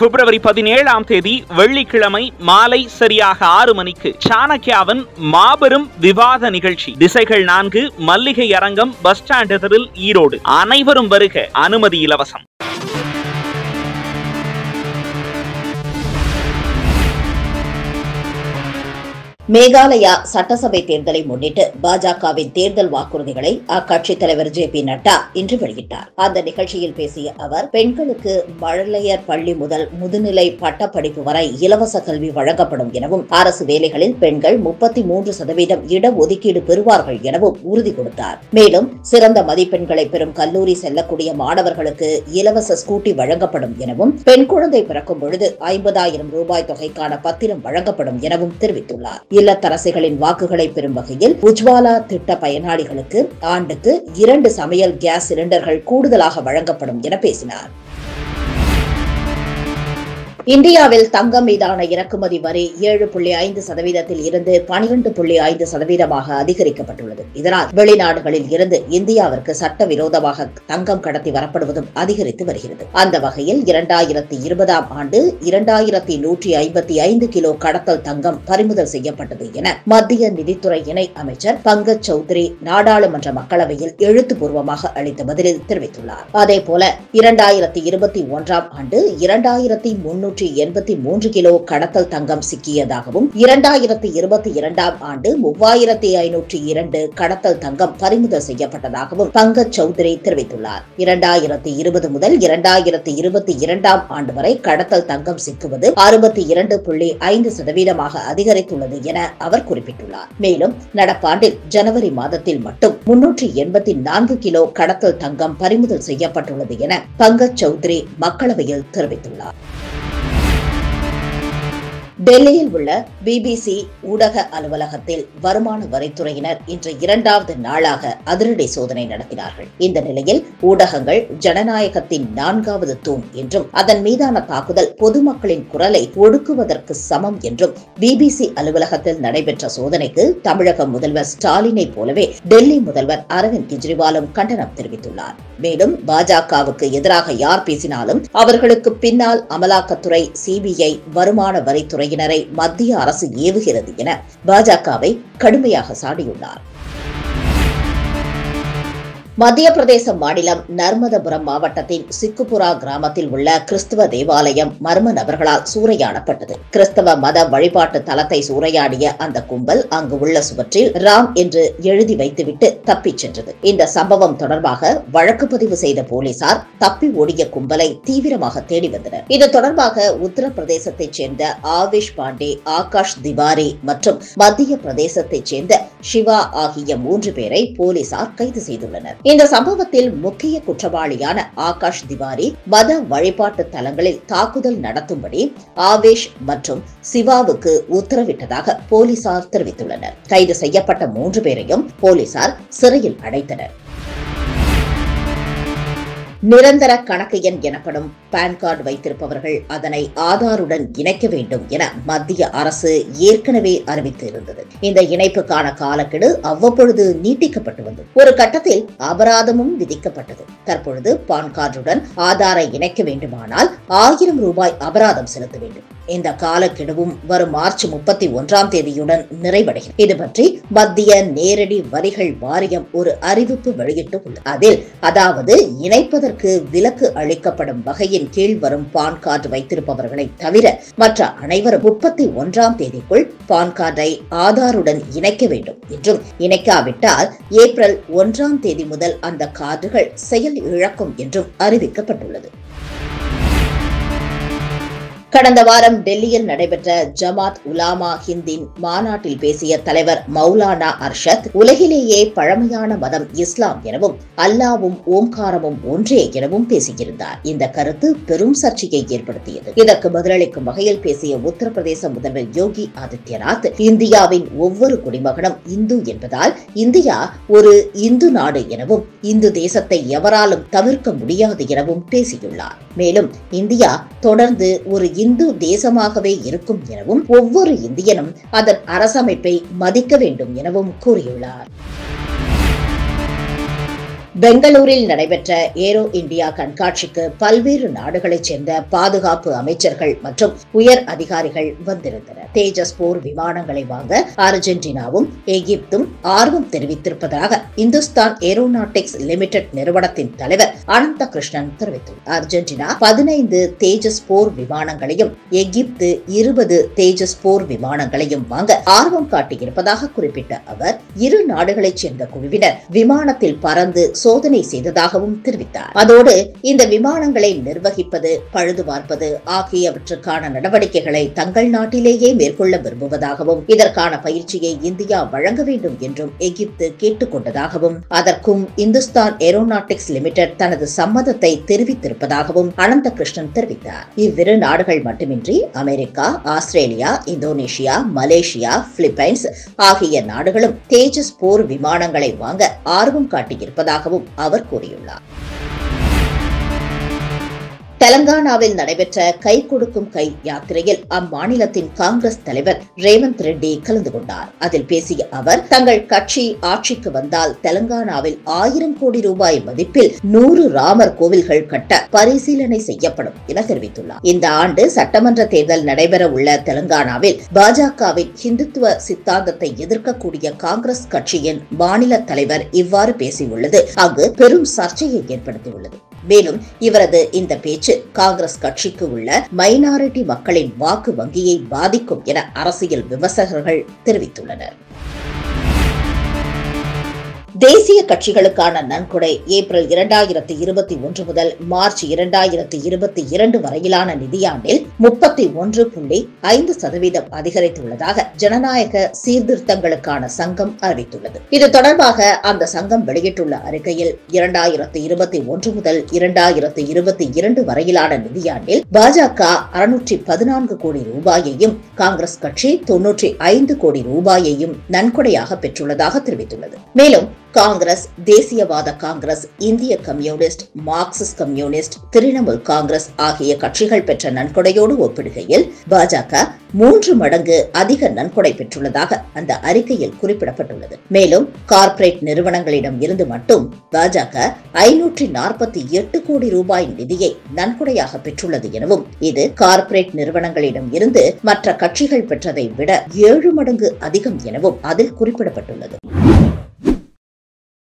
பிப்ரவரி பதினேழாம் தேதி வெள்ளிக்கிழமை மாலை சரியாக ஆறு மணிக்கு சாணக்கியாவின் மாபெரும் விவாத நிகழ்ச்சி திசைகள் நான்கு மல்லிகை அரங்கம் பஸ் ஸ்டாண்ட் எதிரில் ஈரோடு அனைவரும் வருக அனுமதி இலவசம் மேகாலயா சட்டசபை தேர்தலை முன்னிட்டு பாஜகவின் தேர்தல் வாக்குறுதிகளை அக்கட்சித் தலைவர் ஜே பி நட்டா இன்று வெளியிட்டார் அந்த நிகழ்ச்சியில் பேசிய அவர் பெண்களுக்கு மழலையர் பள்ளி முதல் முதுநிலை பட்டப்படிப்பு வரை இலவச கல்வி வழங்கப்படும் எனவும் அரசு வேலைகளில் பெண்கள் முப்பத்தி மூன்று சதவீதம் இடஒதுக்கீடு பெறுவார்கள் எனவும் உறுதி கொடுத்தார் மேலும் சிறந்த மதிப்பெண்களை பெறும் கல்லூரி செல்லக்கூடிய மாணவர்களுக்கு இலவச ஸ்கூட்டி வழங்கப்படும் எனவும் பெண் குழந்தை பிறக்கும் பொழுது ஐம்பதாயிரம் ரூபாய் தொகைக்கான பத்திரம் வழங்கப்படும் எனவும் தெரிவித்துள்ளார் இல்லத்தரசிகளின் வாக்குகளை பெறும் வகையில் உஜ்வாலா திட்ட பயனாளிகளுக்கு ஆண்டுக்கு இரண்டு சமையல் கேஸ் சிலிண்டர்கள் கூடுதலாக வழங்கப்படும் என பேசினார் இந்தியாவில் தங்கம் மீதான இறக்குமதி வரி ஏழு புள்ளி ஐந்து சதவீதத்தில் இருந்து பனிரெண்டு புள்ளி ஐந்து சதவீதமாக அதிகரிக்கப்பட்டுள்ளது இதனால் வெளிநாடுகளில் இருந்து இந்தியாவிற்கு சட்டவிரோதமாக தங்கம் கடத்தி வரப்படுவதும் அதிகரித்து வருகிறது அந்த வகையில் இரண்டாயிரத்தி இருபதாம் ஆண்டு இரண்டாயிரத்தி நூற்றி ஐம்பத்தி ஐந்து கிலோ கடத்தல் தங்கம் பறிமுதல் செய்யப்பட்டது என மத்திய நிதித்துறை இணை அமைச்சர் பங்கஜ் சௌத்ரி நாடாளுமன்ற மக்களவையில் எழுத்துப்பூர்வமாக அளித்த பதிலில் தெரிவித்துள்ளார் அதேபோல இரண்டாயிரத்தி இருபத்தி ஒன்றாம் ஆண்டு இரண்டாயிரத்தி முன்னூற்றி எண்பத்தி மூன்று கிலோ கடத்தல் தங்கம் சிக்கியதாகவும் இரண்டாயிரத்தி இருபத்தி இரண்டாம் ஆண்டு மூவாயிரத்தி ஐநூற்றி இரண்டு கடத்தல் தங்கம் பறிமுதல் செய்யப்பட்டதாகவும் பங்கஜ் சௌத்ரி தெரிவித்துள்ளார் இரண்டாயிரத்தி இருபது முதல் இரண்டாயிரத்தி இருபத்தி இரண்டாம் ஆண்டு வரை கடத்தல் தங்கம் சிக்குவது அறுபத்தி இரண்டு புள்ளி ஐந்து சதவீதமாக அதிகரித்துள்ளது என அவர் குறிப்பிட்டுள்ளார் மேலும் நடப்பாண்டில் ஜனவரி மாதத்தில் மட்டும் முன்னூற்றி எண்பத்தி நான்கு கிலோ கடத்தல் தங்கம் பறிமுதல் செய்யப்பட்டுள்ளது என பங்கஜ் சௌத்ரி மக்களவையில் தெரிவித்துள்ளார் டெல்லியில் உள்ள பிபிசி ஊடக அலுவலகத்தில் வருமான வரித்துறையினர் இன்று இரண்டாவது நாளாக அதிரடி சோதனை நடத்தினார்கள் இந்த நிலையில் ஊடகங்கள் ஜனநாயகத்தின் நான்காவது தூண் என்றும் அதன் மீதான தாக்குதல் பொதுமக்களின் குரலை ஒடுக்குவதற்கு சமம் என்றும் பிபிசி அலுவலகத்தில் நடைபெற்ற சோதனைக்கு தமிழக முதல்வர் ஸ்டாலினை போலவே டெல்லி முதல்வர் அரவிந்த் கெஜ்ரிவாலும் கண்டனம் தெரிவித்துள்ளார் மேலும் பாஜகவுக்கு எதிராக யார் பேசினாலும் அவர்களுக்கு பின்னால் அமலாக்கத்துறை சிபிஐ வருமான வரித்துறை துறையினரை மத்திய அரசு ஏவுகிறது என பாஜகவை கடுமையாக சாடியுள்ளார் மத்திய பிரதேச மாநிலம் நர்மதபுரம் மாவட்டத்தின் சிக்குபுரா கிராமத்தில் உள்ள கிறிஸ்துவ தேவாலயம் மர்ம நபர்களால் சூறையாடப்பட்டது கிறிஸ்தவ மத வழிபாட்டு தலத்தை சூறையாடிய அந்த கும்பல் அங்கு உள்ள சுவற்றில் ராம் என்று எழுதி வைத்துவிட்டு தப்பிச் சென்றது இந்த சம்பவம் தொடர்பாக வழக்கு பதிவு செய்த போலீசார் தப்பி ஓடிய கும்பலை தீவிரமாக தேடி வந்தனர் இது தொடர்பாக உத்தரப்பிரதேசத்தைச் சேர்ந்த ஆவேஷ் பாண்டே ஆகாஷ் திவாரி மற்றும் மத்திய பிரதேசத்தைச் சேர்ந்த சிவா ஆகிய மூன்று பேரை போலீசார் கைது செய்துள்ளனர் இந்த சம்பவத்தில் முக்கிய குற்றவாளியான ஆகாஷ் திவாரி மத வழிபாட்டு தலங்களில் தாக்குதல் நடத்தும்படி ஆவேஷ் மற்றும் சிவாவுக்கு உத்தரவிட்டதாக போலீசார் தெரிவித்துள்ளனர் கைது செய்யப்பட்ட மூன்று பேரையும் போலீசார் சிறையில் அடைத்தனர் நிரந்தர கணக்கு எண் எனப்படும் பான் கார்டு வைத்திருப்பவர்கள் அதனை ஆதாருடன் இணைக்க வேண்டும் என மத்திய அரசு ஏற்கனவே அறிவித்து இருந்தது இந்த இணைப்புக்கான காலக்கெடு அவ்வப்பொழுது நீட்டிக்கப்பட்டு வந்தது ஒரு கட்டத்தில் அபராதமும் விதிக்கப்பட்டது தற்பொழுது பான் கார்டுடன் ஆதாரை இணைக்க வேண்டுமானால் ஆயிரம் ரூபாய் அபராதம் செலுத்த வேண்டும் இந்த காலக்கெடுவும் வரும் மார்ச் முப்பத்தி ஒன்றாம் தேதியுடன் நிறைவடைகிறது இது பற்றி மத்திய நேரடி வரிகள் வாரியம் ஒரு அறிவிப்பு வெளியிட்டு உள்ளது அதில் அதாவது இணைப்பதற்கு விலக்கு அளிக்கப்படும் வகையின் கீழ் வரும் பான் கார்டு வைத்திருப்பவர்களை தவிர மற்ற அனைவரும் முப்பத்தி ஒன்றாம் தேதிக்குள் பான் கார்டை ஆதாருடன் இணைக்க வேண்டும் என்றும் இணைக்காவிட்டால் ஏப்ரல் ஒன்றாம் தேதி முதல் அந்த கார்டுகள் செயல் இழக்கும் என்றும் அறிவிக்கப்பட்டுள்ளது கடந்த வாரம் டெல்லியில் நடைபெற்ற ஜமாத் உலாமா ஹிந்தின் மாநாட்டில் பேசிய தலைவர் மௌலானா அர்ஷத் உலகிலேயே பழமையான மதம் இஸ்லாம் எனவும் அல்லாவும் ஓம்காரமும் ஒன்றே எனவும் பேசியிருந்தார் இந்த கருத்து பெரும் சர்ச்சையை ஏற்படுத்தியது இதற்கு பதிலளிக்கும் வகையில் பேசிய உத்தரப்பிரதேச முதல்வர் யோகி ஆதித்யநாத் இந்தியாவின் ஒவ்வொரு குடிமகனும் இந்து என்பதால் இந்தியா ஒரு இந்து நாடு எனவும் இந்து தேசத்தை எவராலும் தவிர்க்க முடியாது எனவும் பேசியுள்ளார் மேலும் இந்தியா தொடர்ந்து ஒரு இந்து தேசமாகவே இருக்கும் எனவும் ஒவ்வொரு இந்தியனும் அதன் அரசமைப்பை மதிக்க வேண்டும் எனவும் கூறியுள்ளார் பெங்களூரில் நடைபெற்ற ஏரோ இந்தியா கண்காட்சிக்கு பல்வேறு நாடுகளைச் சேர்ந்த பாதுகாப்பு அமைச்சர்கள் மற்றும் உயர் அதிகாரிகள் வந்திருந்தனர் தேஜஸ் போர் விமானங்களை வாங்க அர்ஜென்டினாவும் எகிப்தும் ஆர்வம் தெரிவித்திருப்பதாக இந்துஸ்தான் ஏரோநாட்டிக்ஸ் லிமிடெட் நிறுவனத்தின் தலைவர் அனந்த கிருஷ்ணன் தெரிவித்துள்ளார் அர்ஜென்டினா பதினைந்து தேஜஸ் போர் விமானங்களையும் எகிப்து இருபது தேஜஸ் போர் விமானங்களையும் வாங்க ஆர்வம் காட்டியிருப்பதாக குறிப்பிட்ட அவர் இரு நாடுகளைச் சேர்ந்த குழுவினர் விமானத்தில் பறந்து சோதனை செய்ததாகவும் தெரிவித்தார் அதோடு இந்த விமானங்களை நிர்வகிப்பது பழுது பார்ப்பது ஆகியவற்றுக்கான நடவடிக்கைகளை தங்கள் நாட்டிலேயே மேற்கொள்ள விரும்புவதாகவும் இதற்கான பயிற்சியை இந்தியா வழங்க வேண்டும் என்றும் எகிப்து கேட்டுக் கொண்டதாகவும் அதற்கும் இந்துஸ்தான் ஏரோநாட்டிக்ஸ் லிமிடெட் தனது சம்மதத்தை தெரிவித்திருப்பதாகவும் அனந்த கிருஷ்ணன் தெரிவித்தார் இவ்விரு நாடுகள் மட்டுமின்றி America Australia Indonesia Malaysia Philippines ஆகிய நாடுகளும் தேஜஸ் போர் விமானங்களை வாங்க ஆர்வம் காட்டியிருப்பதாகவும் அவர் கூறியுள்ளார் தெலங்கானாவில் நடைபெற்ற கை கொடுக்கும் கை யாத்திரையில் அம்மாநிலத்தின் காங்கிரஸ் தலைவர் ரேவந்த் ரெட்டி கலந்து கொண்டார் அதில் பேசிய அவர் தங்கள் கட்சி ஆட்சிக்கு வந்தால் தெலங்கானாவில் ஆயிரம் கோடி ரூபாய் மதிப்பில் நூறு ராமர் கோவில்கள் கட்ட பரிசீலனை செய்யப்படும் என தெரிவித்துள்ளார் இந்த ஆண்டு சட்டமன்ற தேர்தல் நடைபெற உள்ள தெலங்கானாவில் பாஜகவின் ஹிந்துத்துவ சித்தாந்தத்தை எதிர்க்கக்கூடிய காங்கிரஸ் கட்சியின் மாநில தலைவர் இவ்வாறு பேசியுள்ளது அங்கு பெரும் சர்ச்சையை ஏற்படுத்தியுள்ளது மேலும் இவரது இந்த பேச்சு காங்கிரஸ் கட்சிக்கு உள்ள மைனாரிட்டி மக்களின் வாக்கு வங்கியை பாதிக்கும் என அரசியல் விமர்சகர்கள் தெரிவித்துள்ளனர் தேசிய கட்சிகளுக்கான நன்கொடை ஏப்ரல் இரண்டாயிரத்தி இருபத்தி ஒன்று முதல் மார்ச் இரண்டாயிரத்தி இருபத்தி இரண்டு வரையிலான நிதியாண்டில் முப்பத்தி ஒன்று புள்ளி ஐந்து சதவீதம் அதிகரித்துள்ளதாக ஜனநாயக சீர்திருத்தங்களுக்கான சங்கம் அறிவித்துள்ளது இது தொடர்பாக அந்த சங்கம் வெளியிட்டுள்ள அறிக்கையில் இரண்டாயிரத்தி இருபத்தி ஒன்று முதல் இரண்டாயிரத்தி இருபத்தி இரண்டு வரையிலான நிதியாண்டில் பாஜக அறுநூற்றி பதினான்கு கோடி ரூபாயையும் காங்கிரஸ் கட்சி தொன்னூற்றி ஐந்து கோடி ரூபாயையும் நன்கொடையாக பெற்றுள்ளதாக தெரிவித்துள்ளது மேலும் காங்கிரஸ் தேசியவாத காங்கிரஸ் இந்திய communist Marxist communist Trinamool Congress ஆகிய கட்சிகள் பெற்ற நன்கொடையோடு ஒப்பிடுகையில் பாஜக மூன்று மடங்கு அதிக நன்கொடை பெற்றுள்ளதாக அந்த அறிக்கையில் குறிப்பிடப்பட்டுள்ளது மேலும் கார்ப்பரேட் நிறுவனங்களிடம் இருந்து மட்டும் பாஜக ஐநூற்றி நாற்பத்தி எட்டு கோடி ரூபாய் நிதியை நன்கொடையாக பெற்றுள்ளது எனவும் இது கார்ப்பரேட் நிறுவனங்களிடம் இருந்து மற்ற கட்சிகள் பெற்றதை விட ஏழு மடங்கு அதிகம் எனவும் அதில் குறிப்பிடப்பட்டுள்ளது